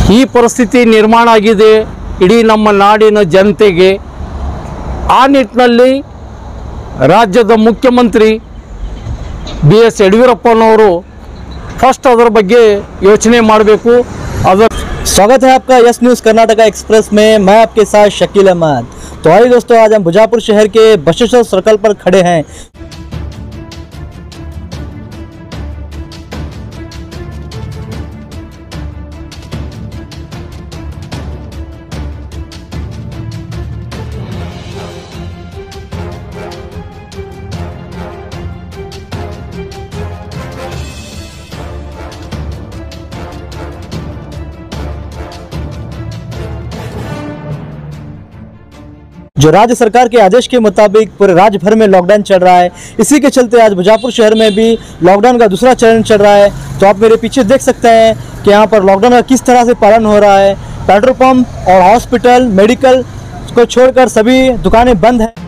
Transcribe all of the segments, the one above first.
ಈ ಪರಿಸ್ಥಿತಿ ನಿರ್ಮಾಣ ಆಗಿದೆ ಇಡೀ ನಮ್ಮ ನಾಡಿನ ಜನತೆಗೆ ಆ ನಿಟ್ಟಿನಲ್ಲಿ ರಾಜ್ಯದ ಮುಖ್ಯಮಂತ್ರಿ ಬಿ ಎಸ್ ಯಡಿಯೂರಪ್ಪನವರು ಫಸ್ಟ್ ಅದರ ಬಗ್ಗೆ ಯೋಚನೆ ಮಾಡಬೇಕು ಅದರ स्वागत है आपका यस न्यूज़ कर्नाटका एक्सप्रेस में मैं आपके साथ शकील अहमद तो आइए दोस्तों आज हम बुजापुर शहर के बशेश्वर सर्कल पर खड़े हैं जो राज्य सरकार के आदेश के मुताबिक पूरे राज्य भर में लॉकडाउन चल रहा है इसी के चलते आज बुजापुर शहर में भी लॉकडाउन का दूसरा चरण चल रहा है तो आप मेरे पीछे देख सकते हैं कि यहाँ पर लॉकडाउन का किस तरह से पालन हो रहा है पेट्रोल पंप और हॉस्पिटल मेडिकल को छोड़कर सभी दुकानें बंद हैं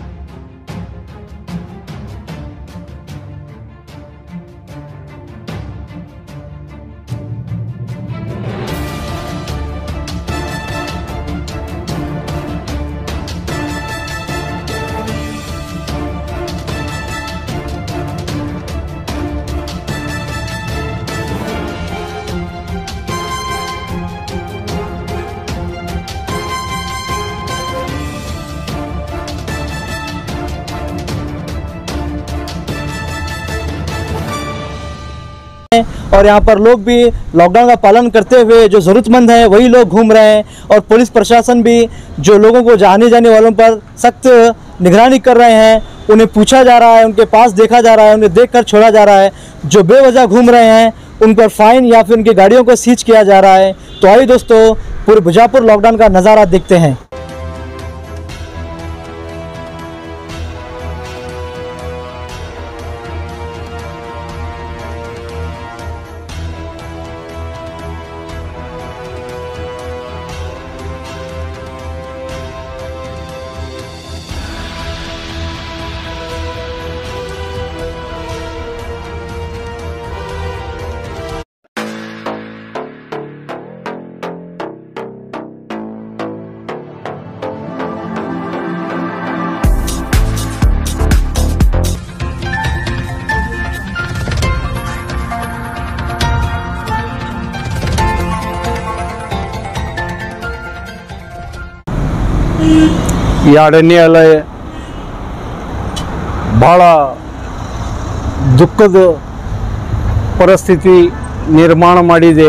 और यहाँ पर लोग भी लॉकडाउन का पालन करते हुए जो ज़रूरतमंद हैं वही लोग घूम रहे हैं और पुलिस प्रशासन भी जो लोगों को आने जाने वालों पर सख्त निगरानी कर रहे हैं उन्हें पूछा जा रहा है उनके पास देखा जा रहा है उन्हें देखकर छोड़ा जा रहा है जो बेवजह घूम रहे हैं उन पर फाइन या फिर उनकी गाड़ियों को सीज किया जा रहा है तो आइए दोस्तों पूरे बुजापुर लॉकडाउन का नज़ारा देखते हैं ಎರಡನೇ ಅಲೆ ಭಾಳ ದುಃಖದ ಪರಿಸ್ಥಿತಿ ನಿರ್ಮಾಣ ಮಾಡಿದೆ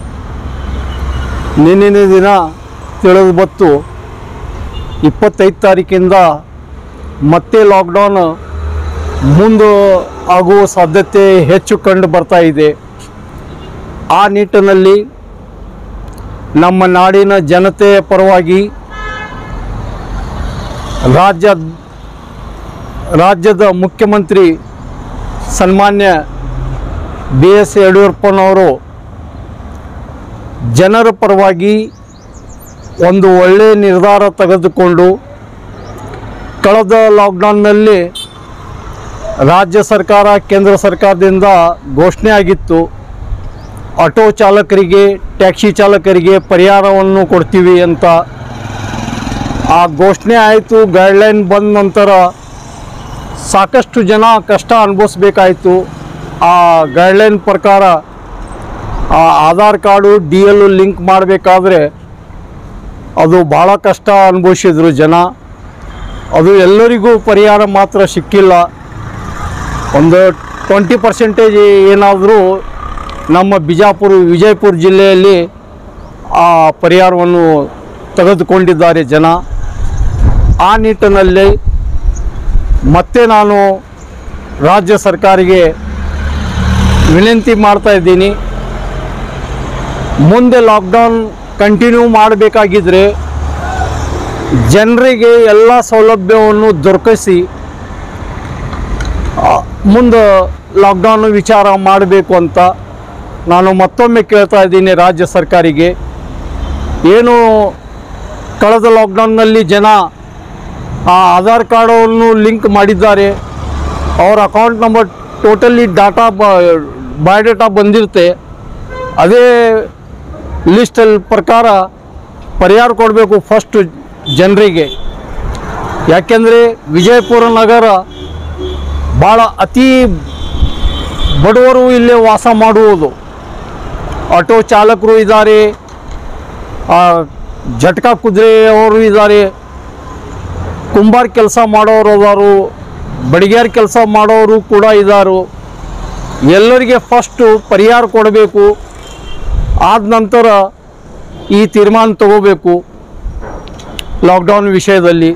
ನಿನ್ನಿನ ದಿನ ತಿಳಿದು ಬತ್ತು ಇಪ್ಪತ್ತೈದು ತಾರೀಕಿಂದ ಮತ್ತೆ ಲಾಕ್ಡೌನ್ ಮುಂದೆ ಆಗುವ ಸಾಧ್ಯತೆ ಹೆಚ್ಚು ಕಂಡು ಬರ್ತಾ ಇದೆ ಆ ನಿಟ್ಟಿನಲ್ಲಿ ನಮ್ಮ ನಾಡಿನ ಜನತೆಯ ಪರವಾಗಿ ರಾಜ್ಯ ರಾಜ್ಯದ ಮುಖ್ಯಮಂತ್ರಿ ಸನ್ಮಾನ್ಯ ಬಿ ಎಸ್ ಯಡಿಯೂರಪ್ಪನವರು ಜನರ ಪರವಾಗಿ ಒಂದು ಒಳ್ಳೆಯ ನಿರ್ಧಾರ ತೆಗೆದುಕೊಂಡು ಕಳೆದ ಲಾಕ್ಡೌನ್ನಲ್ಲಿ ರಾಜ್ಯ ಸರ್ಕಾರ ಕೇಂದ್ರ ಸರ್ಕಾರದಿಂದ ಘೋಷಣೆ ಆಗಿತ್ತು ಆಟೋ ಚಾಲಕರಿಗೆ ಟ್ಯಾಕ್ಸಿ ಚಾಲಕರಿಗೆ ಪರಿಹಾರವನ್ನು ಕೊಡ್ತೀವಿ ಅಂತ ಆ ಘೋಷಣೆ ಆಯಿತು ಗೈಡ್ಲೈನ್ ಬಂದ ನಂತರ ಸಾಕಷ್ಟು ಜನ ಕಷ್ಟ ಅನುಭವಿಸ್ಬೇಕಾಯಿತು ಆ ಗೈಡ್ಲೈನ್ ಪ್ರಕಾರ ಆ Aadhaar card D L link ಮಾಡಬೇಕಾದ್ರೆ ಅದು ಭಾಳ ಕಷ್ಟ ಅನುಭವಿಸಿದ್ರು ಜನ ಅದು ಎಲ್ಲರಿಗೂ ಪರಿಹಾರ ಮಾತ್ರ ಸಿಕ್ಕಿಲ್ಲ ಒಂದು ಟ್ವೆಂಟಿ ಪರ್ಸೆಂಟೇಜ್ ಏನಾದರೂ ನಮ್ಮ ಬಿಜಾಪುರ ವಿಜಯಪುರ ಜಿಲ್ಲೆಯಲ್ಲಿ ಆ ಪರಿಹಾರವನ್ನು ತೆಗೆದುಕೊಂಡಿದ್ದಾರೆ ಜನ ಆ ನಿಟ್ಟಿನಲ್ಲಿ ಮತ್ತೆ ನಾನು ರಾಜ್ಯ ಸರ್ಕಾರಿಗೆ ವಿನಂತಿ ಮಾಡ್ತಾ ಇದ್ದೀನಿ ಮುಂದೆ ಲಾಕ್ಡೌನ್ ಕಂಟಿನ್ಯೂ ಮಾಡಬೇಕಾಗಿದ್ದರೆ ಜನರಿಗೆ ಎಲ್ಲ ಸೌಲಭ್ಯವನ್ನು ದೊರಕಿಸಿ ಆ, ಮುಂದೆ ಲಾಕ್ಡೌನ್ ವಿಚಾರ ಮಾಡಬೇಕು ಅಂತ ನಾನು ಮತ್ತೊಮ್ಮೆ ಕೇಳ್ತಾ ಇದ್ದೀನಿ ರಾಜ್ಯ ಸರ್ಕಾರಿಗೆ ಏನು ಕಳೆದ ಲಾಕ್ಡೌನ್ನಲ್ಲಿ ಜನ ಆ ಆಧಾರ್ ಕಾರ್ಡನ್ನು ಲಿಂಕ್ ಮಾಡಿದ್ದಾರೆ ಅವ್ರ ಅಕೌಂಟ್ ನಂಬರ್ ಟೋಟಲಿ ಡಾಟಾ ಬ ಬಯೋಡೇಟಾ ಬಂದಿರುತ್ತೆ ಅದೇ ಲಿಸ್ಟಲ್ಲಿ ಪ್ರಕಾರ ಪರಿಹಾರ ಕೊಡಬೇಕು ಫಸ್ಟ್ ಜನರಿಗೆ ಯಾಕೆಂದರೆ ವಿಜಯಪುರ ನಗರ ಭಾಳ ಅತಿ ಬಡವರು ಇಲ್ಲೇ ವಾಸ ಮಾಡುವುದು ಆಟೋ ಚಾಲಕರು ಇದ್ದಾರೆ ಆ, ಜಟ್ಕಾ ಕುದುರೆಯವರು ಇದ್ದಾರೆ ಕುಂಬಾರ ಕೆಲಸ ಮಾಡೋರು ಅದಾರು ಬಡಿಗ್ಯಾರ ಕೆಲಸ ಮಾಡೋರು ಕೂಡ ಇದ್ದಾರೆ ಎಲ್ಲರಿಗೆ ಫಸ್ಟು ಪರಿಹಾರ ಕೊಡಬೇಕು ಆದ ನಂತರ ಈ ತೀರ್ಮಾನ ತಗೋಬೇಕು ಲಾಕ್ಡೌನ್ ವಿಷಯದಲ್ಲಿ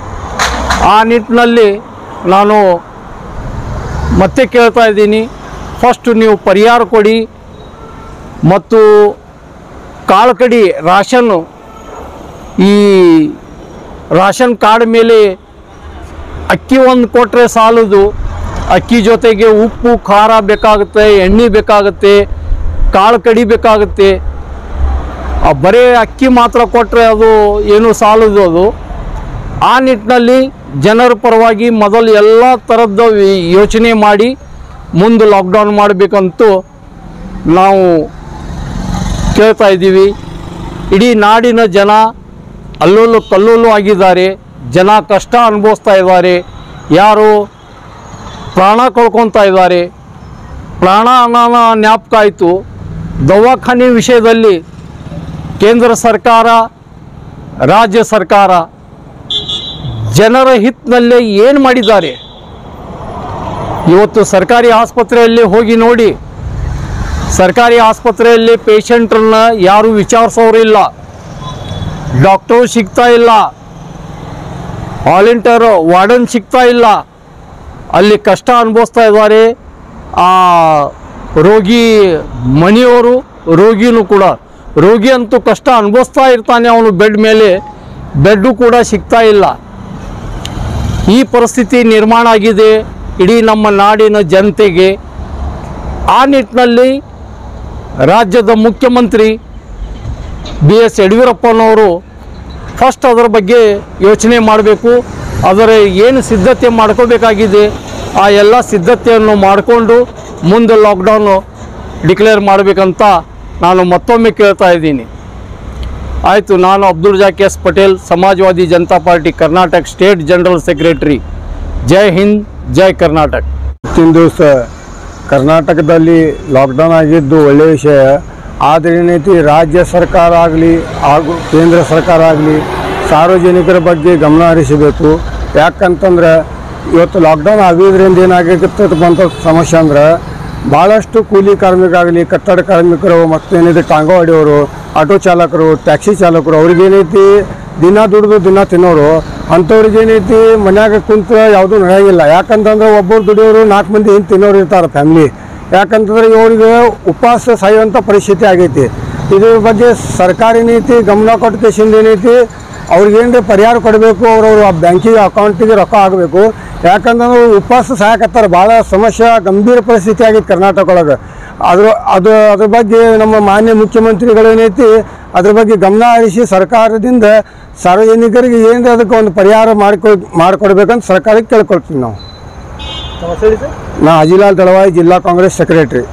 ಆ ನಿಟ್ಟಿನಲ್ಲಿ ನಾನು ಮತ್ತೆ ಕೇಳ್ತಾ ಇದ್ದೀನಿ ಫಸ್ಟ್ ನೀವು ಪರಿಹಾರ ಕೊಡಿ ಮತ್ತು ಕಾಳು ಕಡಿ ರಾಷನ್ನು ಈ ರಾಷನ್ ಕಾರ್ಡ್ ಮೇಲೆ ಅಕ್ಕಿ ಒಂದು ಕೊಟ್ಟರೆ ಸಾಲದು ಅಕ್ಕಿ ಜೊತೆಗೆ ಉಪ್ಪು ಖಾರ ಬೇಕಾಗುತ್ತೆ ಎಣ್ಣೆ ಬೇಕಾಗುತ್ತೆ ಕಾಳು ಕಡಿ ಬೇಕಾಗುತ್ತೆ ಆ ಬರೀ ಅಕ್ಕಿ ಮಾತ್ರ ಕೊಟ್ಟರೆ ಅದು ಏನು ಸಾಲದು ಅದು ಆ ನಿಟ್ಟಿನಲ್ಲಿ ಜನರ ಪರವಾಗಿ ಮೊದಲು ಎಲ್ಲ ಥರದ್ದು ವಿ- ಯೋಚನೆ ಮಾಡಿ ಮುಂದೆ ಲಾಕ್ಡೌನ್ ಮಾಡಬೇಕಂತೂ ನಾವು ಕೇಳ್ತಾ ಇದ್ದೀವಿ ಇಡೀ ನಾಡಿನ ಜನ ಅಲ್ಲೋಲು ಕಲ್ಲೋಲು ಆಗಿದ್ದಾರೆ ಜನ ಕಷ್ಟ ಅನುಭವಿಸ್ತಾ ಇದ್ದಾರೆ ಯಾರು ಪ್ರಾಣ ಕಳ್ಕೊತಾ ಇದ್ದಾರೆ ಪ್ರಾಣ ಅನ್ನೋಣ ಜ್ಞಾಪಕ ಆಯಿತು ದವಾಖಾನೆ ವಿಷಯದಲ್ಲಿ ಕೇಂದ್ರ ಸರ್ಕಾರ ರಾಜ್ಯ ಸರ್ಕಾರ ಜನರ ಹಿತ್ನಲ್ಲೇ ಏನು ಮಾಡಿದ್ದಾರೆ ಇವತ್ತು ಸರ್ಕಾರಿ ಆಸ್ಪತ್ರೆಯಲ್ಲಿ ಹೋಗಿ ನೋಡಿ ಸರ್ಕಾರಿ ಆಸ್ಪತ್ರೆಯಲ್ಲಿ ಪೇಷಂಟ್ರನ್ನ ಯಾರು ವಿಚಾರಿಸೋರಿಲ್ಲ ಡಾಕ್ಟರ್ ಸಿಗ್ತಾ ಇಲ್ಲ ವಾಲಂಟಿಯರ್ ವಾರ್ಡನ್ ಸಿಗ್ತಾ ಇಲ್ಲ ಅಲ್ಲಿ ಕಷ್ಟ ಅನುಭವಿಸ್ತಾ ಇದ್ದಾರೆ ಆ ರೋಗಿ ಮನೆಯವರು ರೋಗಿನೂ ಕೂಡ ರೋಗಿ ಅಂತೂ ಕಷ್ಟ ಅನುಭವಿಸ್ತಾ ಇರ್ತಾನೆ ಅವನು ಬೆಡ್ ಮೇಲೆ ಬೆಡ್ಡು ಕೂಡ ಸಿಗ್ತಾ ಇಲ್ಲ ಈ ಪರಿಸ್ಥಿತಿ ನಿರ್ಮಾಣ ಆಗಿದೆ ಇಡೀ ನಮ್ಮ ನಾಡಿನ ಜನತೆಗೆ ಆ ನಿಟ್ಟಿನಲ್ಲಿ ರಾಜ್ಯದ ಮುಖ್ಯಮಂತ್ರಿ ಬಿ ಎಸ್ ಯಡಿಯೂರಪ್ಪನವರು ಫಸ್ಟ್ ಅದರ ಬಗ್ಗೆ ಯೋಚನೆ ಮಾಡಬೇಕು ಅದರ ಏನು ಸಿದ್ಧತೆ ಮಾಡ್ಕೋಬೇಕಾಗಿದೆ ಆ ಎಲ್ಲ ಸಿದ್ಧತೆಯನ್ನು ಮಾಡಿಕೊಂಡು ಮುಂದೆ ಲಾಕ್ಡೌನು ಡಿಕ್ಲೇರ್ ಮಾಡಬೇಕಂತ ನಾನು ಮತ್ತೊಮ್ಮೆ ಕೇಳ್ತಾ ಇದ್ದೀನಿ ಆಯಿತು ನಾನು Abdul Jakes Patel Samajwadi Janata party Karnataka state general secretary ಜೈ ಹಿಂದ್ ಜೈ ಕರ್ನಾಟಕ ಇವತ್ತಿನ ದಿವಸ ಕರ್ನಾಟಕದಲ್ಲಿ ಲಾಕ್ಡೌನ್ ಆಗಿದ್ದು ಒಳ್ಳೆಯ ವಿಷಯ ಆದರೆ ಏನೈತಿ ರಾಜ್ಯ ಸರ್ಕಾರ ಆಗಲಿ ಹಾಗೂ ಕೇಂದ್ರ ಸರ್ಕಾರ ಆಗಲಿ ಸಾರ್ವಜನಿಕರ ಬಗ್ಗೆ ಗಮನ ಹರಿಸಬೇಕು ಯಾಕಂತಂದ್ರೆ ಇವತ್ತು ಲಾಕ್ಡೌನ್ ಆಗಿದ್ರಿಂದ ಏನಾಗಿರ್ತದಪ್ಪ ಅಂತ ಸಮಸ್ಯೆ ಅಂದ್ರೆ ಭಾಳಷ್ಟು ಕೂಲಿ ಕಾರ್ಮಿಕರಾಗಲಿ ಕಟ್ಟಡ ಕಾರ್ಮಿಕರು ಮತ್ತು ಏನಿದೆ ಟಾಂಗೋ ಹೊಡೆಯೋರು ಆಟೋ ಚಾಲಕರು ಟ್ಯಾಕ್ಸಿ ಚಾಲಕರು ಅವ್ರಿಗೇನೈತಿ ದಿನ ದುಡಿದು ದಿನ ತಿನ್ನೋರು ಅಂಥವ್ರಿಗೆ ಏನೈತಿ ಮನ್ಯಾಗ ಕುಂತ ಯಾವುದೂ ನಡೆಯಂಗಿಲ್ಲ ಯಾಕಂತಂದ್ರೆ ಒಬ್ಬರು ದುಡಿಯೋರು ನಾಲ್ಕು ಮಂದಿ ಹಿಂದೆ ತಿನ್ನೋರು ಇರ್ತಾರೆ ಫ್ಯಾಮ್ಲಿ ಯಾಕಂತಂದ್ರೆ ಇವ್ರಿಗೆ ಉಪವಾಸ ಸಾಯುವಂಥ ಪರಿಸ್ಥಿತಿ ಆಗೈತಿ ಇದ್ರ ಬಗ್ಗೆ ಸರ್ಕಾರಿ ನೀತಿ ಗಮನ ಕೊಟ್ಟ ಕೇಸಿಂದ ಏನೈತಿ ಅವ್ರಿಗೇನ್ರಿ ಪರಿಹಾರ ಕೊಡಬೇಕು ಅವ್ರವ್ರ ಬ್ಯಾಂಕಿಗೆ ಅಕೌಂಟಿಗೆ ರೊಕ್ಕ ಆಗಬೇಕು ಯಾಕಂತಂದ್ರೆ ಅವ್ರು ಉಪವಾಸ ಸಾಯಕತ್ತಾರೆ ಭಾಳ ಸಮಸ್ಯೆ ಗಂಭೀರ ಪರಿಸ್ಥಿತಿ ಆಗೈತೆ ಕರ್ನಾಟಕ ಒಳಗೆ ಅದ್ರ ಅದು ಅದ್ರ ಬಗ್ಗೆ ನಮ್ಮ ಮಾನ್ಯ ಮುಖ್ಯಮಂತ್ರಿಗಳು ಏನೈತಿ ಅದ್ರ ಬಗ್ಗೆ ಗಮನ ಹರಿಸಿ ಸರ್ಕಾರದಿಂದ ಸಾರ್ವಜನಿಕರಿಗೆ ಏನ್ರಿ ಅದಕ್ಕೆ ಒಂದು ಪರಿಹಾರ ಮಾಡಿಕೊ ಮಾಡಿಕೊಡ್ಬೇಕಂತ ಸರ್ಕಾರಕ್ಕೆ ಕೇಳ್ಕೊಳ್ತೀವಿ ನಾವು ನಾ ಅಜಿಲಾಲ್ ದಳವಾಯಿ ಜಿಲ್ಲಾ ಕಾಂಗ್ರೆಸ್ ಸೆಕ್ರೆಟರಿ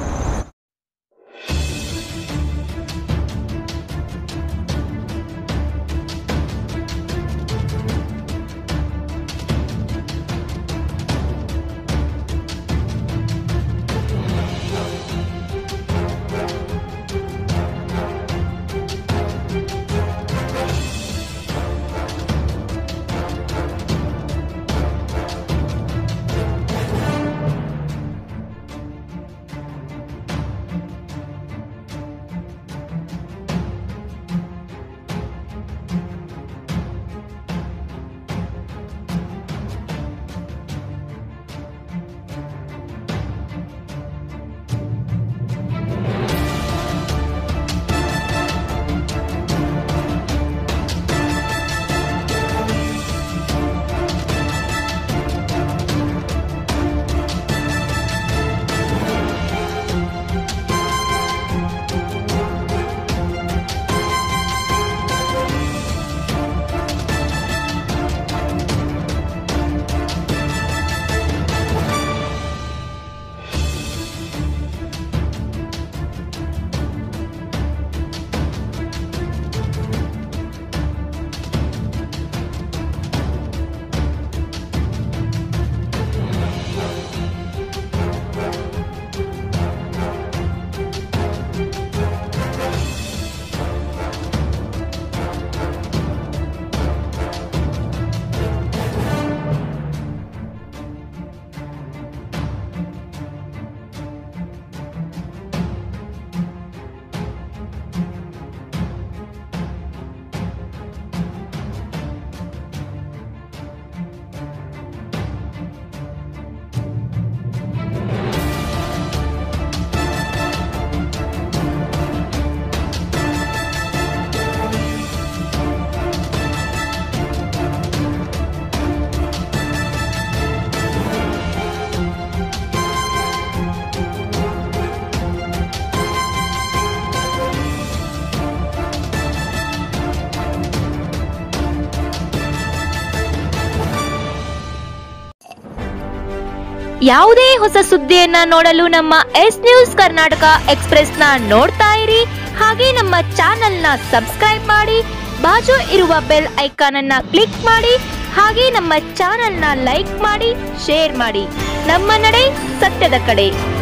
ಯಾವುದೇ ಹೊಸ ಸುದ್ದಿಯನ್ನ ನೋಡಲು ನಮ್ಮ ಎಸ್ ನ್ಯೂಸ್ ಕರ್ನಾಟಕ ಎಕ್ಸ್ಪ್ರೆಸ್ನ ನೋಡ್ತಾ ಇರಿ ಹಾಗೆ ನಮ್ಮ ಚಾನೆಲ್ನ ಸಬ್ಸ್ಕ್ರೈಬ್ ಮಾಡಿ ಬಾಜು ಇರುವ ಬೆಲ್ ಐಕಾನ್ ಅನ್ನ ಕ್ಲಿಕ್ ಮಾಡಿ ಹಾಗೆ ನಮ್ಮ ಚಾನೆಲ್ನ ಲೈಕ್ ಮಾಡಿ ಶೇರ್ ಮಾಡಿ ನಮ್ಮ ನಡೆ ಸತ್ಯದ ಕಡೆ